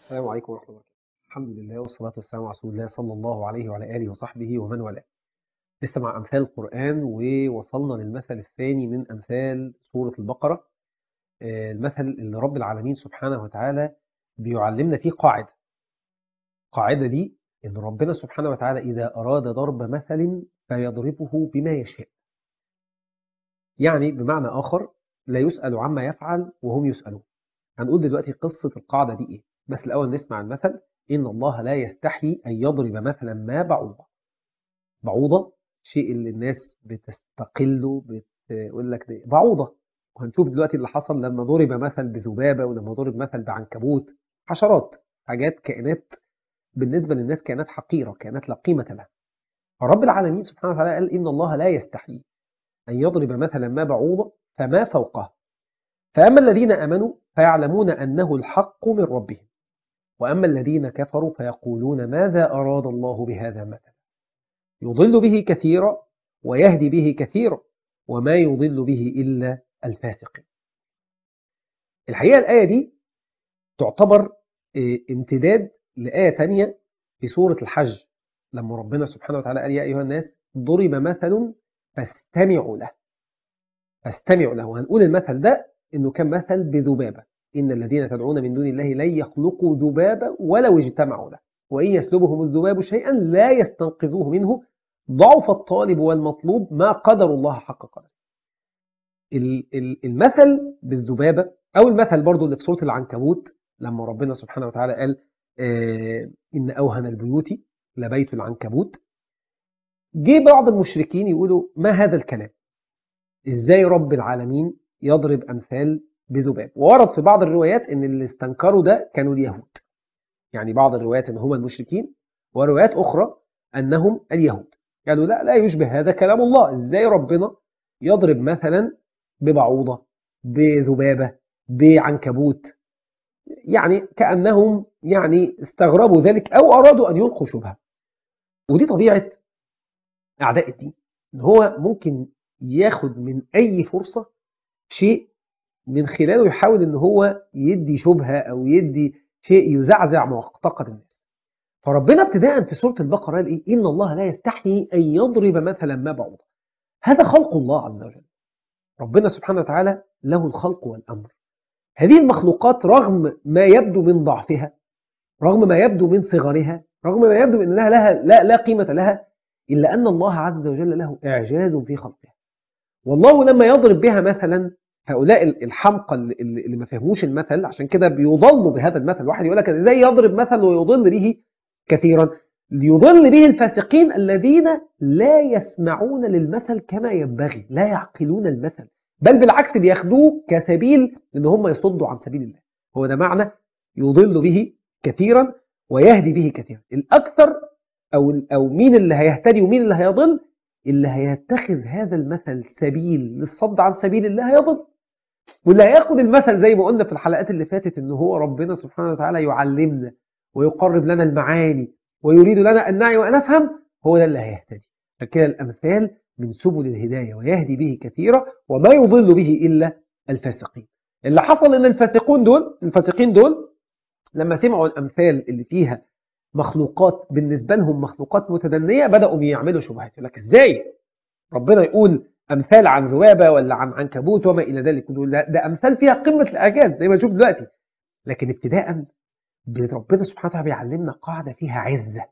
السلام عليكم ورحمة الله وبركاته الحمد لله والصلاة والسلام على رسول الله صلى الله عليه وعلى آله وصحبه ومن والاه لسه مع أمثال القرآن ووصلنا للمثل الثاني من أمثال سورة البقرة آه، المثل اللي رب العالمين سبحانه وتعالى بيعلمنا فيه قاعدة قاعدة دي إن ربنا سبحانه وتعالى إذا أراد ضرب مثل فيضربه بما يشاء يعني بمعنى آخر لا يسأل عما يفعل وهم يسألون هنقول دلوقتي قصة القاعدة دي إيه بس الأول نسمع المثل إن الله لا يستحي أن يضرب مثلا ما بعوضة بعوضة شيء اللي الناس بتستقله بتقول لك ده بعوضة وهنشوف دلوقتي اللي حصل لما ضرب مثل بذبابة ولما ضرب مثل بعنكبوت حشرات حاجات كائنات بالنسبة للناس كائنات حقيرة كائنات لا قيمة لها فرب العالمين سبحانه وتعالى قال إن الله لا يستحي أن يضرب مثلا ما بعوضة فما فوقها فأما الذين آمنوا فيعلمون أنه الحق من ربهم وأما الذين كفروا فيقولون ماذا أراد الله بهذا مثلا يضل به كثيرا ويهدي به كثيرا وما يضل به إلا الفاسقين الحقيقة الآية دي تعتبر امتداد لآية تانية في سورة الحج لما ربنا سبحانه وتعالى قال يا أيها الناس ضرب مثل فاستمعوا له فاستمعوا له وهنقول المثل ده إنه كان مثل بذبابة إن الذين تدعون من دون الله لن يخلقوا ذبابا ولو اجتمعوا له وإن يسلبهم الذباب شيئا لا يستنقذوه منه ضعف الطالب والمطلوب ما قدر الله حق قدره المثل بالذبابة أو المثل برضو اللي في سورة العنكبوت لما ربنا سبحانه وتعالى قال آه إن أوهن البيوت لبيت العنكبوت جه بعض المشركين يقولوا ما هذا الكلام إزاي رب العالمين يضرب أمثال بذباب وورد في بعض الروايات ان اللي استنكروا ده كانوا اليهود يعني بعض الروايات ان هم المشركين وروايات اخرى انهم اليهود قالوا لا لا يشبه هذا كلام الله ازاي ربنا يضرب مثلا ببعوضة بذبابة بعنكبوت يعني كأنهم يعني استغربوا ذلك أو أرادوا أن يلقوا شبهة ودي طبيعة أعداء الدين إن هو ممكن ياخد من أي فرصة شيء من خلاله يحاول ان هو يدي شبهة او يدي شيء يزعزع معتقد الناس فربنا ابتداء في سورة البقرة قال ايه ان الله لا يستحيي ان يضرب مثلا ما بعوضة هذا خلق الله عز وجل ربنا سبحانه وتعالى له الخلق والامر هذه المخلوقات رغم ما يبدو من ضعفها رغم ما يبدو من صغرها رغم ما يبدو من انها لها لا, لا قيمة لها الا ان الله عز وجل له اعجاز في خلقها والله لما يضرب بها مثلا هؤلاء الحمقى اللي ما فهموش المثل عشان كده بيضلوا بهذا المثل واحد يقول لك ازاي يضرب مثل ويضل به كثيرا ليضل به الفاسقين الذين لا يسمعون للمثل كما ينبغي لا يعقلون المثل بل بالعكس بياخدوه كسبيل ان هم يصدوا عن سبيل الله هو ده معنى يضل به كثيرا ويهدي به كثيرا الاكثر او او مين اللي هيهتدي ومين اللي هيضل اللي هيتخذ هذا المثل سبيل للصد عن سبيل الله هيضل واللي هياخد المثل زي ما قلنا في الحلقات اللي فاتت ان هو ربنا سبحانه وتعالى يعلمنا ويقرب لنا المعاني ويريد لنا ان نعي وان نفهم هو ده اللي هيهتدي فكده الامثال من سبل الهدايه ويهدي به كثيرا وما يضل به الا الفاسقين اللي حصل ان الفاسقون دول الفاسقين دول لما سمعوا الامثال اللي فيها مخلوقات بالنسبه لهم مخلوقات متدنيه بداوا يعملوا شبهات يقول لك ازاي ربنا يقول امثال عن ذبابه ولا عن عنكبوت وما الى ذلك ده, ده امثال فيها قمه الاعجاز زي ما نشوف دلوقتي لكن ابتداء ربنا سبحانه وتعالى بيعلمنا قاعده فيها عزه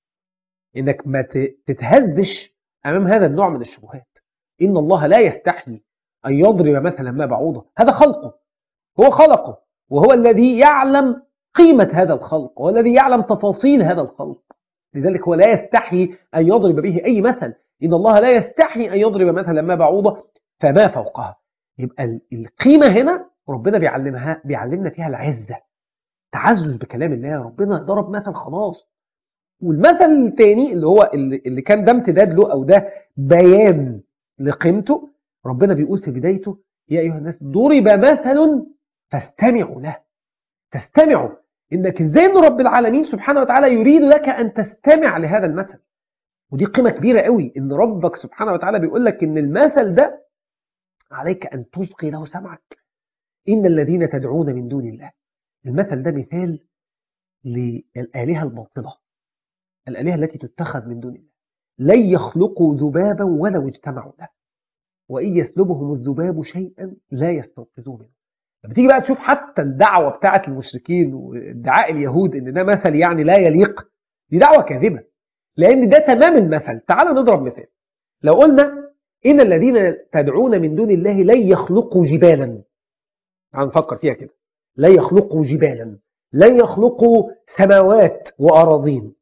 انك ما تتهزش امام هذا النوع من الشبهات ان الله لا يستحي ان يضرب مثلا ما بعوضه هذا خلقه هو خلقه وهو الذي يعلم قيمه هذا الخلق هو الذي يعلم تفاصيل هذا الخلق لذلك هو لا يستحي ان يضرب به اي مثل إن الله لا يستحي أن يضرب مثلا ما بعوضة فما فوقها يبقى القيمة هنا ربنا بيعلمها بيعلمنا فيها العزة تعزز بكلام الله ربنا ضرب مثل خلاص والمثل الثاني اللي هو اللي كان ده امتداد له أو ده بيان لقيمته ربنا بيقول في بدايته يا أيها الناس ضرب مثل فاستمعوا له تستمعوا إنك إزاي أن رب العالمين سبحانه وتعالى يريد لك أن تستمع لهذا المثل ودي قيمة كبيرة قوي ان ربك سبحانه وتعالى بيقول لك ان المثل ده عليك ان تصغي له سمعك ان الذين تدعون من دون الله المثل ده مثال للآلهة الباطلة الآلهة التي تتخذ من دون الله لن يخلقوا ذبابا ولو اجتمعوا له وإن يسلبهم الذباب شيئا لا يستنقذوه منه لما تيجي بقى تشوف حتى الدعوة بتاعة المشركين وادعاء اليهود إن ده مثل يعني لا يليق دي دعوة كاذبة لأن ده تمام المثل تعال نضرب مثال لو قلنا إن الذين تدعون من دون الله لن يخلقوا جبالا تعال نفكر فيها كده لن يخلقوا جبالا لن يخلقوا سماوات وأراضين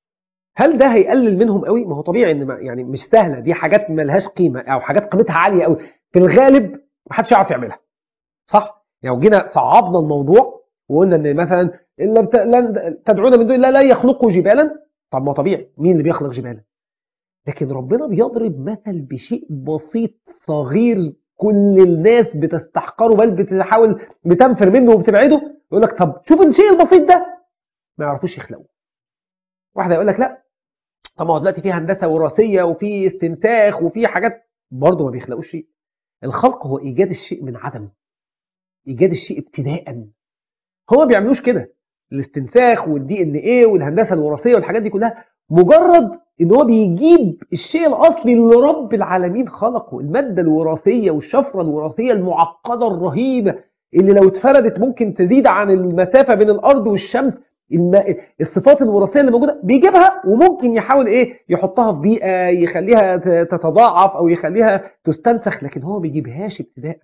هل ده هيقلل منهم قوي ما هو طبيعي ان يعني مش سهله دي حاجات ما لهاش قيمه او حاجات قيمتها عاليه قوي في الغالب ما حدش يعرف يعملها صح يعني لو جينا صعبنا الموضوع وقلنا ان مثلا ان لن تدعون من دون الله لا يخلقوا جبالا طب ما طبيعي مين اللي بيخلق جبالا لكن ربنا بيضرب مثل بشيء بسيط صغير كل الناس بتستحقره بل بتحاول بتنفر منه وبتبعده يقول لك طب شوف الشيء البسيط ده ما يعرفوش يخلقوه واحد يقول لك لا طب ما هو دلوقتي في هندسه وراثيه وفي استنساخ وفي حاجات برضه ما بيخلقوش شيء الخلق هو ايجاد الشيء من عدم ايجاد الشيء ابتداء هو ما بيعملوش كده الاستنساخ والدي ان ايه والهندسه الوراثيه والحاجات دي كلها مجرد ان هو بيجيب الشيء الاصلي اللي رب العالمين خلقه الماده الوراثيه والشفره الوراثيه المعقده الرهيبه اللي لو اتفردت ممكن تزيد عن المسافه بين الارض والشمس الم... الصفات الوراثيه اللي موجوده بيجيبها وممكن يحاول ايه يحطها في بيئه يخليها تتضاعف او يخليها تستنسخ لكن هو ما بيجيبهاش ابتداء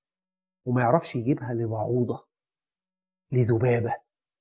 وما يعرفش يجيبها لبعوضه لذبابه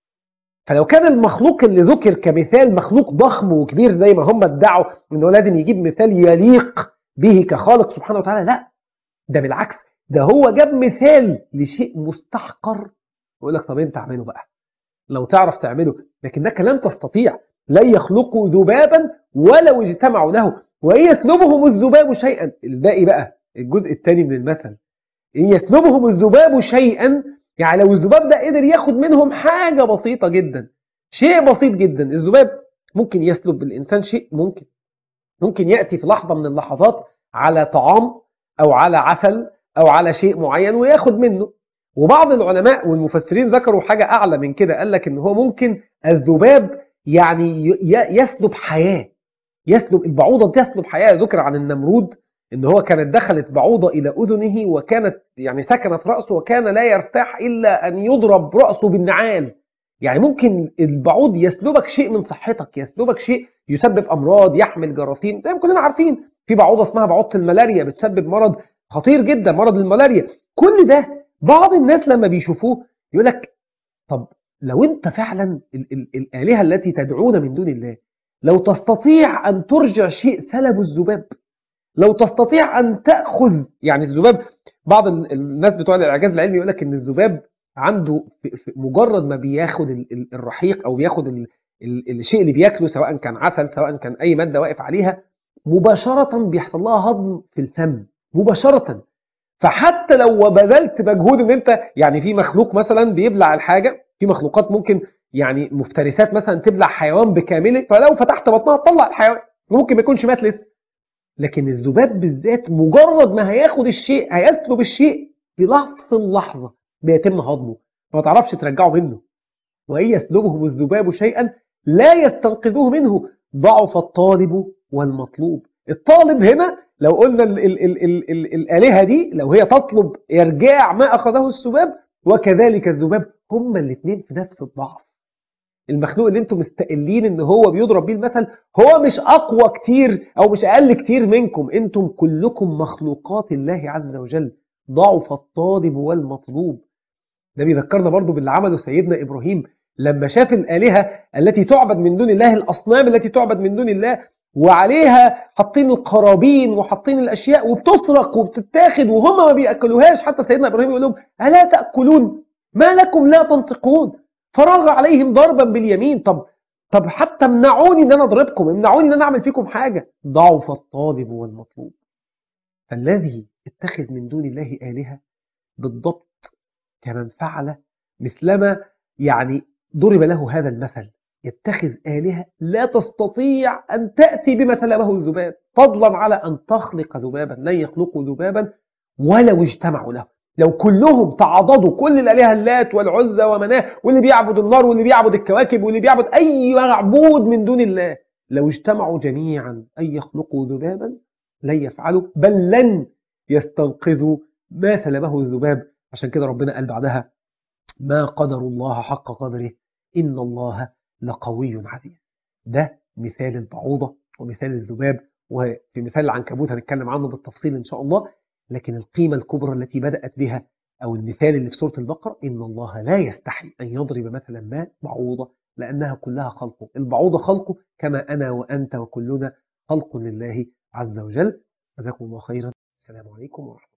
فلو كان المخلوق اللي ذكر كمثال مخلوق ضخم وكبير زي ما هم ادعوا انه لازم يجيب مثال يليق به كخالق سبحانه وتعالى لا ده بالعكس ده هو جاب مثال لشيء مستحقر ويقول لك طب انت اعمله بقى لو تعرف تعمله لكنك لن تستطيع لن يخلقوا ذبابا ولو اجتمعوا له وإن يسلبهم الذباب شيئا الباقي بقى الجزء الثاني من المثل إن يسلبهم الذباب شيئا يعني لو الذباب ده قدر ياخد منهم حاجة بسيطة جدا شيء بسيط جدا الذباب ممكن يسلب الإنسان شيء ممكن ممكن يأتي في لحظة من اللحظات على طعام أو على عسل أو على شيء معين وياخد منه وبعض العلماء والمفسرين ذكروا حاجة أعلى من كده قال لك إن هو ممكن الذباب يعني يسلب حياة يسلب البعوضة تسلب حياة ذكر عن النمرود إن هو كانت دخلت بعوضة إلى أذنه وكانت يعني سكنت رأسه وكان لا يرتاح إلا أن يضرب رأسه بالنعال يعني ممكن البعوض يسلبك شيء من صحتك يسلبك شيء يسبب أمراض يحمل جراثيم زي ما كلنا عارفين في بعوضة اسمها بعوضة الملاريا بتسبب مرض خطير جدا مرض الملاريا كل ده بعض الناس لما بيشوفوه يقول لك طب لو انت فعلا ال ال الآلهة التي تدعون من دون الله لو تستطيع أن ترجع شيء سلب الذباب لو تستطيع أن تأخذ يعني الذباب بعض الناس بتوع الإعجاز العلمي يقول لك إن الذباب عنده في في مجرد ما بياخد الرحيق أو بياخد ال ال الشيء اللي بياكله سواء كان عسل سواء كان أي مادة واقف عليها مباشرة بيحصل لها هضم في الفم مباشرة فحتى لو بذلت مجهود ان انت يعني في مخلوق مثلا بيبلع الحاجه في مخلوقات ممكن يعني مفترسات مثلا تبلع حيوان بكامله فلو فتحت بطنها تطلع الحيوان ممكن ما يكونش مات لسه لكن الذباب بالذات مجرد ما هياخد الشيء هيسلب الشيء في نفس اللحظه بيتم هضمه فما تعرفش ترجعه منه وان يسلبهم الذباب شيئا لا يستنقذوه منه ضعف الطالب والمطلوب الطالب هنا لو قلنا ال ال ال ال ال الآلهة دي لو هي تطلب إرجاع ما أخذه الذباب وكذلك الذباب هما الاثنين في نفس الضعف المخلوق اللي انتم مستقلين ان هو بيضرب بيه المثل هو مش اقوى كتير او مش اقل كتير منكم انتم كلكم مخلوقات الله عز وجل ضعف الطالب والمطلوب ده بيذكرنا برضو باللي عمله سيدنا ابراهيم لما شاف الالهه التي تعبد من دون الله الاصنام التي تعبد من دون الله وعليها حاطين القرابين وحاطين الاشياء وبتسرق وبتتاخد وهم ما بياكلوهاش حتى سيدنا ابراهيم يقول لهم الا تاكلون ما لكم لا تنطقون فراغ عليهم ضربا باليمين طب طب حتى امنعوني ان انا اضربكم امنعوني ان انا اعمل فيكم حاجه ضعف الطالب والمطلوب فالذي اتخذ من دون الله الهه بالضبط كمن فعل مثلما يعني ضرب له هذا المثل يتخذ آلهة لا تستطيع أن تأتي بما سلبه الذباب فضلا على أن تخلق ذبابا لن يخلقوا ذبابا ولو اجتمعوا له لو كلهم تعاضدوا كل الآلهة اللات والعزى ومناه واللي بيعبد النار واللي بيعبد الكواكب واللي بيعبد أي معبود من دون الله لو اجتمعوا جميعا أن يخلقوا ذبابا لن يفعلوا بل لن يستنقذوا ما سلبه الذباب عشان كده ربنا قال بعدها ما قدر الله حق قدره إن الله لقوي عزيز ده مثال البعوضة ومثال الذباب وفي مثال العنكبوت هنتكلم عنه بالتفصيل إن شاء الله لكن القيمة الكبرى التي بدأت بها أو المثال اللي في سورة البقرة إن الله لا يستحي أن يضرب مثلا ما بعوضة لأنها كلها خلقه البعوضة خلقه كما أنا وأنت وكلنا خلق لله عز وجل جزاكم الله خيرا السلام عليكم ورحمة الله